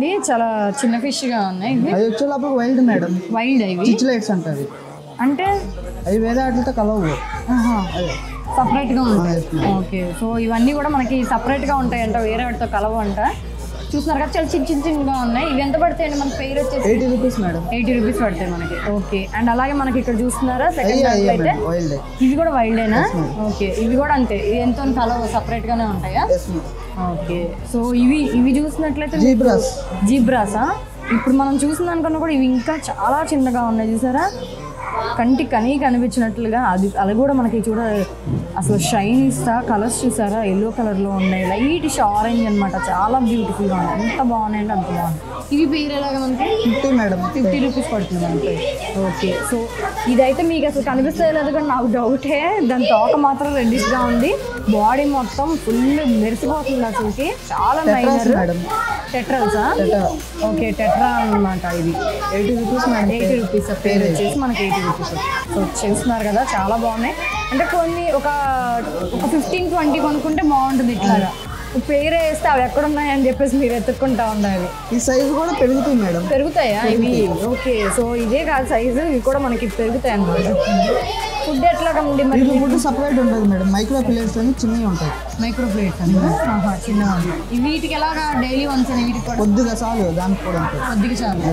అండి చాలా చిన్న ఫిష్ గా ఉన్నాయి ఇవి అది వచ్చేటప్పుడు వైల్డ్ మేడం వైల్డ్ ఇవి చిచ్లైట్స్ అంటారు అంటే అవి వేరే వాటితో కలవు సపరేట్ గా ఉంటాయి yes, ma'am. ఓకే సో ఇవన్నీ కూడా మనకి సపరేట్ గా ఉంటాయంట వేరే వాటితో కలవ అంట చూస్తున్నారు కదా చాలా చిన్న చిన్న చిన్నగా ఉన్నాయి ఇవి ఎంత పడతాయండి మన పేరు వచ్చేసి eighty rupees madam eighty rupees పడతాయి మనకి ఓకే అండ్ అలాగే మనకి ఇక్కడ చూస్తున్నారా అయ్యే సెకండ్ అయ్యే అయితే మేడం వైల్డ్ ఇవి కూడా వైల్డేనా ఓకే ఇవి కూడా అంతే ఇవి ఎంతో కలవ సపరేట్ గానే ఉంటాయా ఎస్ మేడం ఓకే సో ఇవి ఇవి చూసినట్లయితే జీబ్రాస్ జీబ్రాసా ఇప్పుడు మనం చూసిన దానికన్నా కూడా ఇవి ఇంకా చాలా చిన్నగా ఉన్నాయి చూసారా కంటికి కనీ కనిపించినట్లుగా అది అది కూడా మనకి చూడ అసలు షైన్ ఇస్తా కలర్స్ చూసారా ఎల్లో కలర్లో ఉన్నాయి లైట్ ఆరెంజ్ అన్నమాట చాలా బ్యూటిఫుల్గా ఉన్నాయి ఎంత బాగున్నాయంటే అంత బాగున్నాయి ఇవి పేరు ఎలాగా మనకి ఫిఫ్టీ మేడం ఫిఫ్టీ రూపీస్ పడుతుంది అంతే ఓకే సో ఇదైతే మీకు అసలు కనిపిస్తే లేదు కానీ నాకు డౌటే దాని తోక మాత్రం రెడ్డిష్గా ఉంది బాడీ మొత్తం ఫుల్ మెరిసిపోతుంది అసలుకి చాలా మైనర్ మేడం టెట్రల్సా ఓకే టెట్రా అన్నమాట ఇది eighty rupees madam eighty rupees పేరు వచ్చేసి మనకి ఎయిటీ రూపీస్ సో చూస్తున్నారు కదా చాలా బాగున్నాయి అంటే కొన్ని ఒక ఒక ఫిఫ్టీన్ ట్వంటీ కొనుక్కుంటే బాగుంటుంది ఇట్లాగా పేరు వేస్తే అవి ఎక్కడున్నాయి అని చెప్పేసి మీరు ఎత్తుక్కుంటా ఉండాలి ఈ సైజు కూడా పెరుగుతుంది మేడం పెరుగుతాయా ఇవి ఓకే సో ఇదే కాదు సైజు ఇవి కూడా మనకి పెరుగుతాయి అన్నమాట ఫుడ్ ఎట్లాగా ఉంది మరి వీటి ఫుడ్ సపరేట్ ఉంటుంది మేడం మైక్రో ప్లేట్స్ అని చిన్నవి ఉంటాయి మైక్రో ప్లేట్స్ అని చిన్నగా ఉన్నాయి. ఈ వీటికి ఎలాగా డైలీ వన్స్ అని వీటికి కూడా కొద్దిగా చాలు దానికి కూడా ఉంటుంది కొద్దిగా చాలు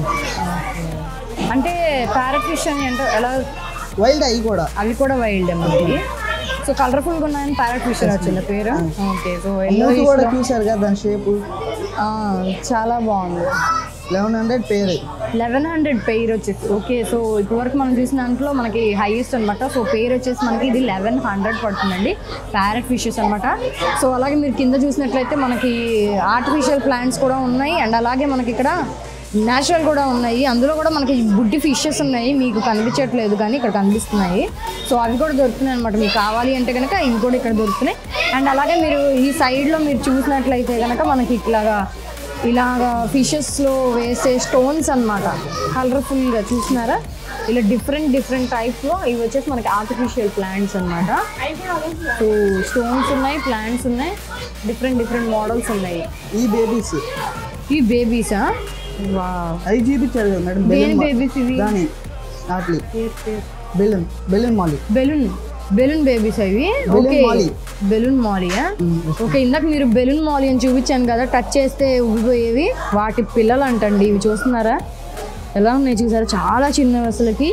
అంటే ప్యారెట్ ఫిష్ అని అంటే ఎలా వైల్డ్ అవి కూడా అవి కూడా వైల్డ్ మనకి సో కలర్ఫుల్గా ఉన్నాయని ప్యారెట్ ఫిష్ వచ్చింది పేరు ఓకే సో ఎల్లో మూతి కూడా చూసారు కదా దాని షేపు చాలా బాగుంది లెవెన్ హండ్రెడ్ పేరు లెవెన్ హండ్రెడ్ పెయిర్ వచ్చేసి ఓకే సో ఇప్పటివరకు మనం చూసిన దాంట్లో మనకి హైయెస్ట్ అనమాట సో పేరు వచ్చేసి మనకి ఇది లెవెన్ హండ్రెడ్ పడుతుందండి ప్యారెట్ ఫిషెస్ అనమాట సో అలాగే మీరు కింద చూసినట్లయితే మనకి ఆర్టిఫిషియల్ ప్లాంట్స్ కూడా ఉన్నాయి అండ్ అలాగే మనకి ఇక్కడ న్యాచురల్ కూడా ఉన్నాయి అందులో కూడా మనకి బుడ్డి ఫిషెస్ ఉన్నాయి మీకు కనిపించట్లేదు కానీ ఇక్కడ కనిపిస్తున్నాయి సో అవి కూడా దొరుకుతున్నాయి అనమాట మీకు కావాలి అంటే కనుక ఇవి కూడా ఇక్కడ దొరుకుతున్నాయి అండ్ అలాగే మీరు ఈ సైడ్లో మీరు చూసినట్లయితే కనుక మనకి ఇట్లాగా ఇలాగా ఫిషెస్లో వేసే స్టోన్స్ అన్నమాట కలర్ఫుల్గా చూసినారా ఇలా డిఫరెంట్ డిఫరెంట్ టైప్లో ఇవి వచ్చేసి మనకి ఆర్టిఫిషియల్ ప్లాంట్స్ అన్నమాట సో స్టోన్స్ ఉన్నాయి ప్లాంట్స్ ఉన్నాయి డిఫరెంట్ డిఫరెంట్ మోడల్స్ ఉన్నాయి ఈ బేబీస్ ఈ బేబీసా వా అవి చూపించారు కదా మేడం దేని బెలూన్ బేబీస్ ఇవి దాని అట్లీ balloon balloon molly balloon balloon babies అవి Balloon ఓకే molly. బెలూన్ మాలియా ఓకే ఇందాక మీరు బెలూన్ మాలి అని చూపించాను కదా టచ్ చేస్తే ఉబ్బిపోయేవి వాటి పిల్లలు అంటండి ఇవి చూస్తున్నారా ఎలా ఉన్నాయి చూసారా చాలా చిన్నవి అసలుకి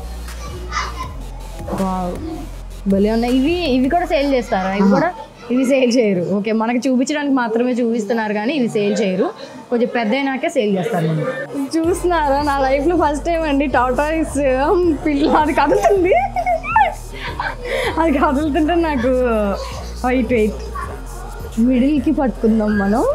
వావ్. భలే ఉన్నాయి ఇవి ఇవి కూడా సేల్ చేస్తారా ఇవి కూడా ఇవి సేల్ చేయరు ఓకే మనకి చూపించడానికి మాత్రమే చూపిస్తున్నారు కానీ ఇవి సేల్ చేయరు కొంచెం పెద్ద అయినాకే సేల్ చేస్తారు మనం చూస్తున్నారా నా లైఫ్లో ఫస్ట్ టైం అండి టాటాయిస్ పిల్ల అది కదులుతుంది అది కదులుతుంటే నాకు వెయిట్ వెయిట్ మిడిల్కి పట్టుకుందాం మనం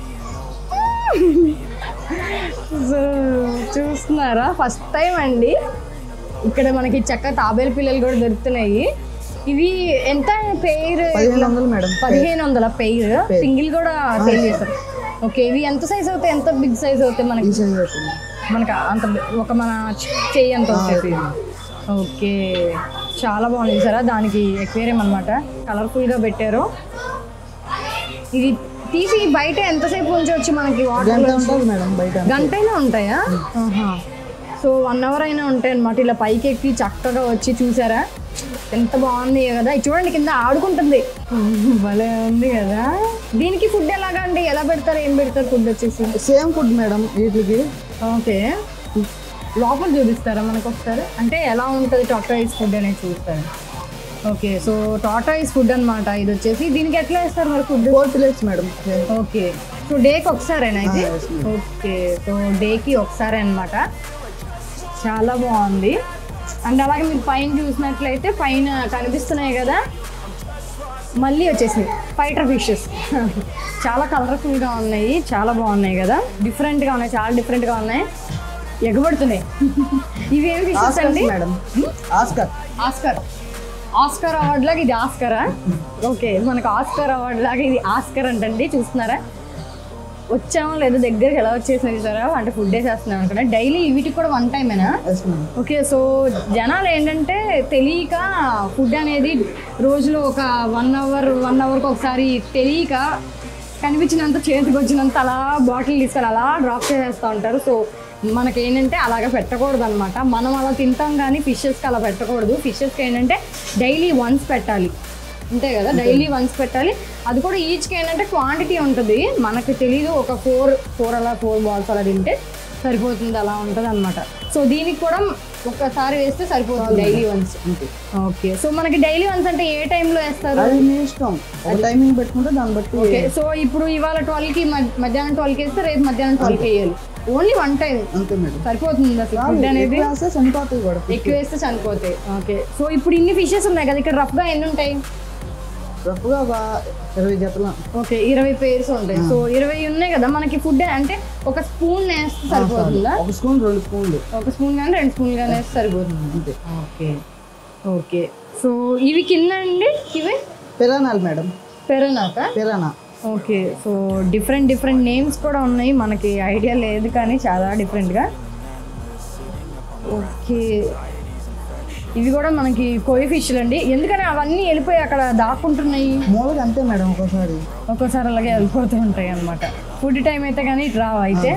సో చూస్తున్నారా ఫస్ట్ టైం అండి ఇక్కడ మనకి చక్క తాబేలు పిల్లలు కూడా దొరుకుతున్నాయి ఇవి ఎంత పేరు పదిహేను వందలు మేడం పదిహేను వందల పెయిర్ సింగిల్ కూడా సేల్ చేస్తారు ఓకే ఇవి ఎంత సైజ్ అవుతాయి ఎంత బిగ్ సైజ్ అవుతాయి మనకి ఈ సైజ్ అవుతుంది మనకి అంత బి- ఒక మన చెయ్యి అంత వచ్చేసి ఓకే చాలా బాగుంది సరే దానికి ఎక్వేరియం అనమాట కలర్ఫుల్గా పెట్టారు ఇది తీసి బయట ఎంతసేపు ఉంచవచ్చు మనకి వాటర్ గంట ఉంటుంది మేడం బయట గంటైనా ఉంటాయా సో వన్ అవర్ అయినా ఉంటాయి అనమాట ఇలా పైకి ఎక్కి చక్కగా వచ్చి చూసారా ఎంత బాగుంది కదా ఇది చూడండి కింద ఆడుకుంటుంది భలే ఉంది కదా దీనికి ఫుడ్ ఎలాగా అండి ఎలా పెడతారు ఏం పెడతారు ఫుడ్ వచ్చేసి సేమ్ ఫుడ్ మేడం వీటికి ఓకే లోపల చూపిస్తారా మనకు ఒకసారి అంటే ఎలా ఉంటుంది టాటాయిస్ ఫుడ్ అనేది చూస్తారు ఓకే సో టాటాయిస్ ఫుడ్ అన్నమాట ఇది వచ్చేసి దీనికి ఎట్లా వేస్తారు మరి food four plates madam okay so డేకి ఒకసారేనా ఇది Ah, yes, ma'am. Okay so డేకి ఒకసారి అన్నమాట చాలా బాగుంది అండ్ అలాగే మీరు పైన చూసినట్లయితే పైన కనిపిస్తున్నాయి కదా మళ్ళీ వచ్చేసింది ఫైటర్ ఫిషెస్ చాలా కలర్ఫుల్గా ఉన్నాయి చాలా బాగున్నాయి కదా డిఫరెంట్గా ఉన్నాయి చాలా డిఫరెంట్గా ఉన్నాయి ఎగబడుతున్నాయి ఇవి ఏం ఫిషెస్ ఆస్కర్ అండి madam Oscar Oscar Oscar award లాగా ఇది ఆస్కరా ఓకే మనకు ఆస్కర్ అవార్డ్ లాగా ఇది ఆస్కర్ అంటండి చూస్తున్నారా వచ్చామో లేదో దగ్గరికి ఎలా వచ్చేసింది సార్ అంటే ఫుడ్ వేసేస్తున్నాం అనుకున్నా డైలీ వీటికి కూడా వన్ టైమేనా ఎస్ మేడం ఓకే సో జనాలు ఏంటంటే తెలియక ఫుడ్ అనేది రోజులో ఒక వన్ అవర్ వన్ అవర్కి ఒకసారి తెలియక కనిపించినంత చేతికి వచ్చినంత అలా బాటిల్ తీసుకొని అలా డ్రాప్ చేసేస్తూ ఉంటారు సో మనకి ఏంటంటే అలాగ పెట్టకూడదు అనమాట మనం అలా తింటాం కానీ ఫిషెస్కి అలా పెట్టకూడదు ఫిషెస్కి ఏంటంటే డైలీ వన్స్ పెట్టాలి అంతే కదా డైలీ వన్స్ పెట్టాలి అది కూడా ఈచ్కి ఏంటంటే క్వాంటిటీ ఉంటుంది మనకు తెలీదు ఒక ఫోర్ ఫోర్ అలా ఫోర్ బాల్స్ అలా తింటే సరిపోతుంది అలా ఉంటుంది అనమాట సో దీనికి కూడా ఒక్కసారి వేస్తే సరిపోతుంది డైలీ వన్స్ అంతే ఓకే సో మనకి డైలీ వన్స్ అంటే ఏ టైంలో వేస్తారు అది మీ ఇష్టం ఒక టైమింగ్ పెట్టుకుంటే దాన్ని బట్టి ఓకే సో ఇప్పుడు ఇవాళ ట్వెల్వ్కి మధ్యాహ్నం ట్వెల్వ్కి వేస్తే రేపు మధ్యాహ్నం ట్వెల్వ్కి వేయాలి ఓన్లీ వన్ టైం అంతే మేడం సరిపోతుంది అసలు ఫుడ్ అనేది ఎక్కువ వేస్తే చనిపోతాయి కూడా ఎక్కువ వేస్తే చనిపోతాయి ఓకే సో ఇప్పుడు ఇన్ని ఫిషెస్ ఉన్నాయి కదా ఇక్కడ రఫ్గా ఎన్ని ఉంటాయి రఫ్గా ఒక ఇరవై జతల ఓకే ఇరవై పేర్స్ ఉంటాయి సో ఇరవై ఉన్నాయి కదా మనకి ఫుడ్ అంటే ఒక స్పూన్ వేస్తే సరిపోతుందా ఒక స్పూన్ రెండు స్పూన్లు ఒక స్పూన్ కానీ రెండు స్పూన్ కానీ వేస్తే సరిపోతుంది అంతే ఓకే ఓకే సో ఇవి కింద అండి ఇవి పెరానాలు మేడం పెరనాక piranha okay so different different names కూడా ఉన్నాయి మనకి ఐడియా లేదు కానీ చాలా డిఫరెంట్గా ఓకే ఇవి కూడా మనకి కోయి ఫిష్లు అండి ఎందుకని అవన్నీ వెళ్ళిపోయి అక్కడ దాక్కుంటున్నాయి మూలకి అంతే మేడం ఒక్కోసారి ఒక్కోసారి అలాగే వెళ్ళిపోతూ ఉంటాయి అన్నమాట ఫుడ్ టైం అయితే కానీ ఇటు రావు అయితే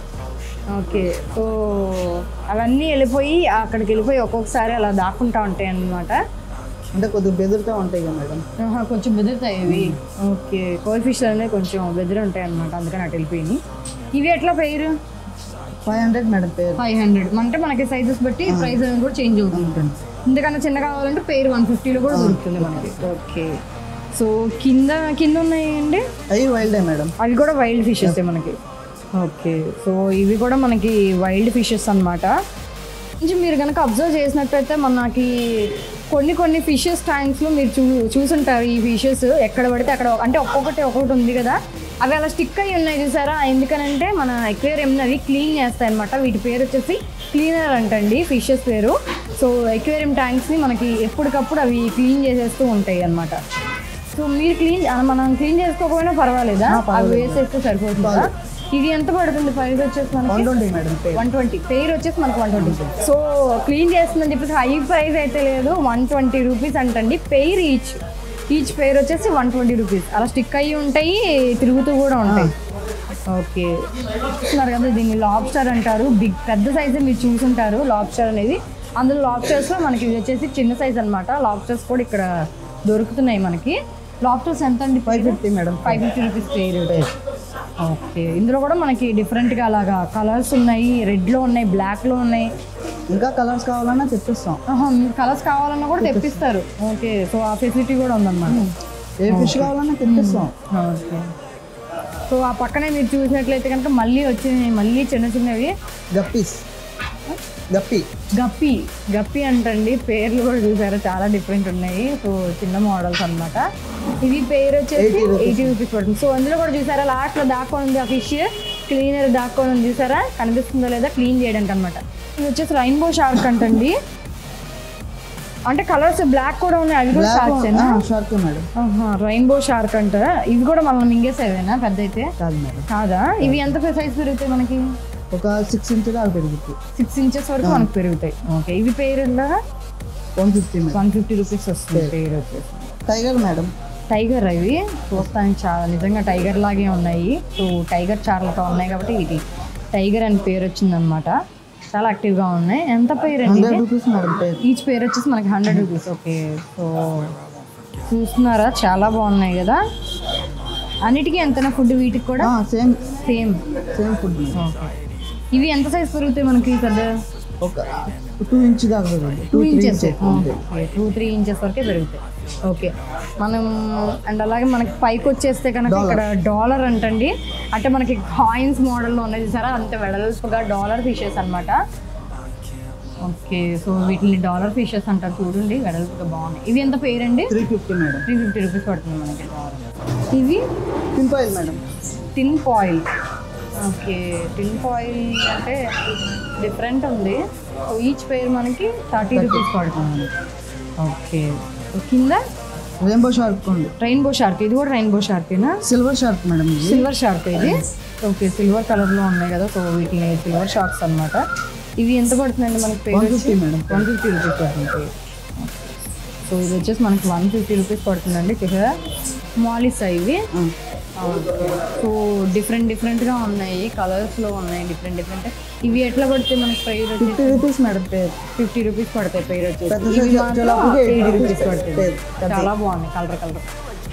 ఓకే సో అవన్నీ వెళ్ళిపోయి అక్కడికి వెళ్ళిపోయి ఒక్కొక్కసారి అలా దాక్కుంటా ఉంటాయి అన్నమాట అంటే కొద్దిగా బెదురుతూ ఉంటాయి కదా మేడం ఆహా, కొంచెం బెదురుతాయి ఇవి ఓకే కోయి ఫిష్లు అనేవి కొంచెం బెదిరి ఉంటాయి అనమాట అందుకని అటు వెళ్ళిపోయినాయి ఇవి ఎట్లా పేరు ఫైవ్ హండ్రెడ్ మేడం పేరు ఫైవ్ హండ్రెడ్ అంటే మనకి సైజెస్ బట్టి ప్రైస్ అనేది కూడా చేంజ్ అవుతుంది ఇంతకన్నా చిన్న కావాలంటే పేరు వన్ ఫిఫ్టీలో కూడా దొరుకుతుంది మనకి ఓకే సో కింద కింద ఉన్నాయండి అవి వైల్డే మేడం అవి కూడా వైల్డ్ ఫిషెస్ మనకి ఓకే సో ఇవి కూడా మనకి వైల్డ్ ఫిషెస్ అన్నమాట కొంచెం మీరు కనుక అబ్జర్వ్ చేసినట్టయితే మనకి కొన్ని కొన్ని ఫిషెస్ ట్యాంక్స్లో మీరు చూ చూసుంటారు ఈ ఫిషెస్ ఎక్కడ పడితే అక్కడ అంటే ఒక్కొక్కటి ఒక్కొక్కటి ఉంది కదా అవి అలా స్టిక్ అయి ఉన్నాయి చూసారా ఎందుకనంటే మన ఎక్వేరియం అవి క్లీన్ చేస్తాయి అనమాట వీటి పేరు వచ్చేసి క్లీనర్ అంటండి ఫిషెస్ పేరు సో ఎక్వేరియం ట్యాంక్స్ని మనకి ఎప్పటికప్పుడు అవి క్లీన్ చేసేస్తూ ఉంటాయి అన్నమాట సో మీరు క్లీన్ మనం క్లీన్ చేసుకోకపోయినా పర్వాలేదా అవి వేసేస్తే సరిపోతుందా ఇది ఎంత పడుతుంది ప్రైస్ వచ్చేసి మనకి వన్ ట్వంటీ మేడం పేరు వన్ ట్వంటీ పేరు వచ్చేసి మనకు వన్ ట్వంటీ సో క్లీన్ చేస్తుందని చెప్పేసి హై ప్రైస్ అయితే లేదు వన్ ట్వంటీ రూపీస్ అంటండి పెయిర్ ఈచ్ ఈచ్ పేరు వచ్చేసి వన్ ట్వంటీ రూపీస్ అలా స్టిక్ అయ్యి ఉంటాయి తిరుగుతూ కూడా ఉంటాయి ఓకే చూస్తున్నారు కదా దీన్ని లాబ్స్టర్ అంటారు బిగ్ పెద్ద సైజే మీరు చూసుంటారు లాబ్స్టర్ అనేది అందులో లాబ్స్టర్స్లో మనకి ఇది వచ్చేసి చిన్న సైజ్ అనమాట లాబ్స్టర్స్ కూడా ఇక్కడ దొరుకుతున్నాయి మనకి లాబ్స్టర్స్ ఎంత అండి five fifty madam five fifty rupees pair okay ఇందులో కూడా మనకి డిఫరెంట్గా అలాగా కలర్స్ ఉన్నాయి రెడ్లో ఉన్నాయి బ్లాక్లో ఉన్నాయి ఇంకా కలర్స్ కావాలన్నా తెప్పిస్తాం కలర్స్ కావాలన్నా కూడా తెప్పిస్తారు ఓకే సో ఆ ఫెసిలిటీ కూడా ఉందన్నమాట ఏ ఫిష్ కావాలన్నా తెప్పిస్తాం ఓకే సో ఆ పక్కనే మీరు చూసినట్లయితే కనుక మళ్ళీ వచ్చినాయి మళ్ళీ చిన్న చిన్నవి గప్పీస్ గప్పి గప్పి గప్పి అంటండి పేర్లు కూడా చూసారా చాలా డిఫరెంట్ ఉన్నాయి సో చిన్న మోడల్స్ అన్నమాట ఇది పేరు వచ్చేసి 80 rupees. ఎయిటీ రూపీస్ పడుతుంది సో అందులో కూడా చూసారా లాస్ట్లో దాక్కొని ఉంది ఆ ఫిష్ క్లీనర్ దాక్కొని ఉంది చూసారా కనిపిస్తుందో లేదా క్లీన్ చేయడానికి అనమాట ఇది వచ్చేసి రైన్బో షార్క్ అంటండి అంటే కలర్స్ బ్లాక్ కూడా ఉన్నాయి అవి కూడా sharks black shark madam rainbow shark అంట ఇవి కూడా మనం మింగేసేవేనా పెద్ద అయితే కాదు మేడం కాదా ఇవి ఎంత సైజ్ పెరుగుతాయి మనకి ఒక సిక్స్ ఇంచ్ దాకా పెరుగుతుంది సిక్స్ ఇంచెస్ వరకు మనకు పెరుగుతాయి ఓకే ఇవి pair one fifty madam one fifty rupees వస్తుంది పేరు వచ్చేసి టైగర్ మేడం టైగర్ అవి చూస్తానికి చాలా నిజంగా టైగర్ లాగే ఉన్నాయి సో టైగర్ చార్లతో ఉన్నాయి కాబట్టి ఇది టైగర్ అని పేరు వచ్చిందనమాట చాలా యాక్టివ్గా ఉన్నాయి ఎంత పేరు అండి hundred rupees madam pair each పేరు వచ్చేసి మనకి హండ్రెడ్ రూపీస్ ఓకే సో చూస్తున్నారా చాలా బాగున్నాయి కదా అన్నిటికీ ఎంతైనా ఫుడ్ వీటికి కూడా same same same food okay ఇవి ఎంత సైజ్ పెరుగుతాయి మనకి పెద్ద ఒక టూ ఇంచ్ దాకా పెరుగుతుంది two two three inches inches two three inches వరకే పెరుగుతాయి ఓకే మనం అండ్ అలాగే మనకి పైకి వచ్చేస్తే కనుక ఇక్కడ డాలర్ అంటండి అంటే మనకి కాయిన్స్ మోడల్లో ఉన్నాయి చూసారా అంత వెడల్పుగా డాలర్ ఫిషెస్ అన్నమాట ఓకే సో వీటిని డాలర్ ఫిషెస్ అంటారు చూడండి వెడల్పుగా బాగున్నాయి ఇవి ఎంత పేరండి three fifty madam three fifty rupees పడుతుంది మనకి డాలర్ ఇవి సింపాయిల్ madam tin foil okay tin foil అంటే డిఫరెంట్ ఉంది సో ఈచ్ పేరు మనకి థర్టీ రూపీస్ పడుతుంది ఓకే కింద రెయిన్బో షార్క్ ఉంది రెయిన్బో షార్క్ ఇది కూడా రెయిన్బో షార్కేనా సిల్వర్ షార్క్ మేడం ఇది సిల్వర్ షార్క్ ఇది ఓకే సిల్వర్ కలర్లో ఉన్నాయి కదా సో వీటిని సిల్వర్ షార్క్స్ అన్నమాట ఇవి ఎంత పడుతుందండి మనకి pair one fifty madam one fifty rupees పడుతుంది పేరు సో ఇది వచ్చేసి మనకి వన్ ఫిఫ్టీ రూపీస్ పడుతుందండి చూసారా మాలిస్ ఇవి సో డిఫరెంట్ డిఫరెంట్గా ఉన్నాయి కలర్స్లో ఉన్నాయి డిఫరెంట్ డిఫరెంట్ ఇవి ఎట్లా పడితే మనకి ప్రైస్ వచ్చి fifty rupees madam pair fifty rupees పడతాయి పేరు వచ్చేసి పెద్ద ఇవి size మాత్రం జలాబుకి 80 ఎయిటీ rupees రూపీస్ పడుతుంది పేరు. చాలా బాగుంది కలర్ కలర్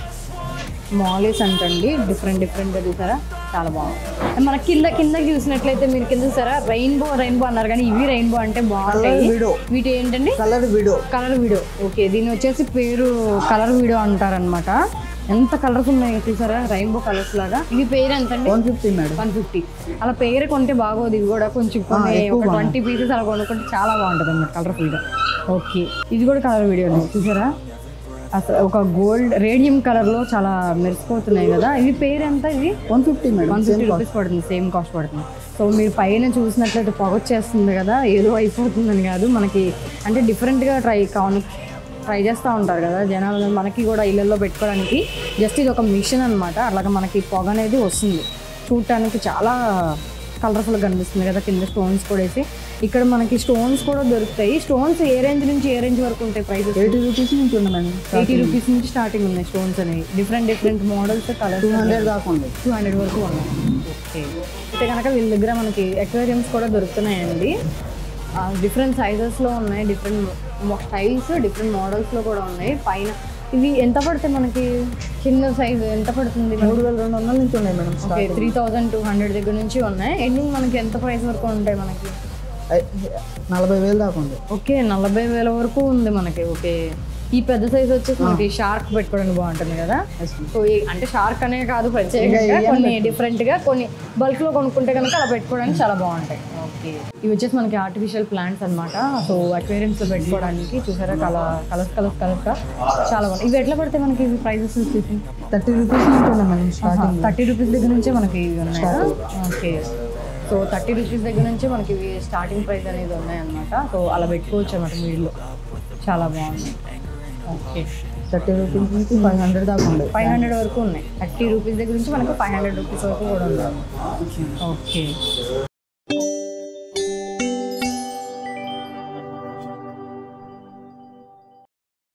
మాలీస్ అంటండి డిఫరెంట్ డిఫరెంట్గా చూసారా చాలా బాగుంది మన కింద కింద చూసినట్లయితే మీరు కింద చూసారా రెయిన్బో రెయిన్బో అన్నారు కానీ ఇవి రెయిన్బో అంటే బాగుంటాయి Colour video. వీటి ఏంటండి colour widow colour video okay దీని వచ్చేసి పేరు కలర్ వీడియో అంటారనమాట ఎంత కలర్ఫుల్ ఉన్నాయి చూసారా రెయిన్బో కలర్స్ లాగా ఇవి పేరు ఎంత అండి one fifty madam one fifty అలా పేరు కొంటే బాగోదు ఇవి కూడా కొంచెం కొన్ని ఎక్కువ ఒక ట్వంటీ పీసెస్ అలా కొనుక్కుంటే చాలా బాగుంటుంది అన్నమాట కలర్ఫుల్గా ఓకే ఇది కూడా కలర్ వీడియో చూసారా అసలు ఒక గోల్డ్ రేడియం కలర్లో చాలా మెరిసిపోతున్నాయి కదా ఇవి పేరు ఎంత ఇది one fifty madam one fifty rupees పడుతుంది సేమ్ కాస్ట్ పడుతుంది సో మీరు పైన చూసినట్లయితే పొగొచ్చేస్తుంది కదా ఏదో అయిపోతుందని కాదు మనకి అంటే డిఫరెంట్గా ట్రై కాను ట్రై చేస్తూ ఉంటారు కదా జనాలు మనకి కూడా ఇళ్ళల్లో పెట్టుకోవడానికి జస్ట్ ఇది ఒక మిషన్ అనమాట అలాగే మనకి పొగ అనేది వస్తుంది చూడటానికి చాలా కలర్ఫుల్గా కనిపిస్తుంది కదా కింద స్టోన్స్ కూడా వేసి ఇక్కడ మనకి స్టోన్స్ కూడా దొరుకుతాయి స్టోన్స్ ఏ రేంజ్ నుంచి ఏ రేంజ్ వరకు ఉంటాయి ప్రైసెస్ ఎయిటీ రూపీస్ నుంచి ఉంది మేడం ఎయిటీ రూపీస్ నుంచి స్టార్టింగ్ ఉన్నాయి స్టోన్స్ అనేవి different different models colours two hundred దాకా ఉంది టూ హండ్రెడ్ వరకు ఉన్నాయి ఓకే అయితే కనుక వీళ్ళ దగ్గర మనకి ఎక్వేరియంస్ కూడా దొరుకుతున్నాయండి డిఫరెంట్ సైజెస్లో ఉన్నాయి డిఫరెంట్ స్టైల్స్ డిఫరెంట్ మోడల్స్లో కూడా ఉన్నాయి పైన ఇవి ఎంత పడతాయి మనకి చిన్న సైజు ఎంత పడుతుంది మూడు వేల రెండు వందల నుంచి ఉన్నాయి madam okay three thousand two hundred దగ్గర నుంచి ఉన్నాయి ఎండింగ్ మనకి ఎంత ప్రైస్ వరకు ఉంటాయి మనకి ఐ- నలభై వేలు దాకా ఉంది ఓకే నలభై వేల వరకు ఉంది మనకి ఓకే ఈ పెద్ద సైజ్ వచ్చేసి మనకి షార్క్ పెట్టుకోవడానికి బాగుంటుంది కదా సో ఈ- అంటే షార్క్ అనే కాదు ప్రత్యేకంగా కొన్ని డిఫరెంట్ గా కొన్ని బల్క్ లో కొనుక్కుంటే కనుక అలా పెట్టుకోవడానికి చాలా బాగుంటాయి ఓకే ఇవి వచ్చేసి మనకి ఆర్టిఫిషియల్ ప్లాంట్స్ అన్నమాట సో అక్వేరియంస్ లో పెట్టుకోవడానికి చూసారా కలర్ కలర్స్ కలర్స్ కలర్స్ చాలా బాగుంది ఇవి ఎట్లా పడతాయి మనకి ఇవి ప్రైజెస్ వచ్చేసి థర్టీ రూపీస్ నుంచి ఉన్నాయి మేడం స్టార్టింగ్ థర్టీ రూపీస్ దగ్గర నుంచే మనకి ఇవి ఉన్నాయా ఓకే సో థర్టీ రూపీస్ దగ్గర నుంచి మనకి ఇవి స్టార్టింగ్ ప్రైస్ అనేది ఉన్నాయన్నమాట సో అలా పెట్టుకోవచ్చు అన్నమాట మీలో చాలా బాగుంది ఓకే థర్టీ రూపీస్ నుంచి ఫైవ్ హండ్రెడ్ దాకా ఉంది ఫైవ్ హండ్రెడ్ వరకు ఉన్నాయి థర్టీ రూపీస్ దగ్గర నుంచి మనకు ఫైవ్ హండ్రెడ్ రూపీస్ వరకు కూడా ఉంది ఓకే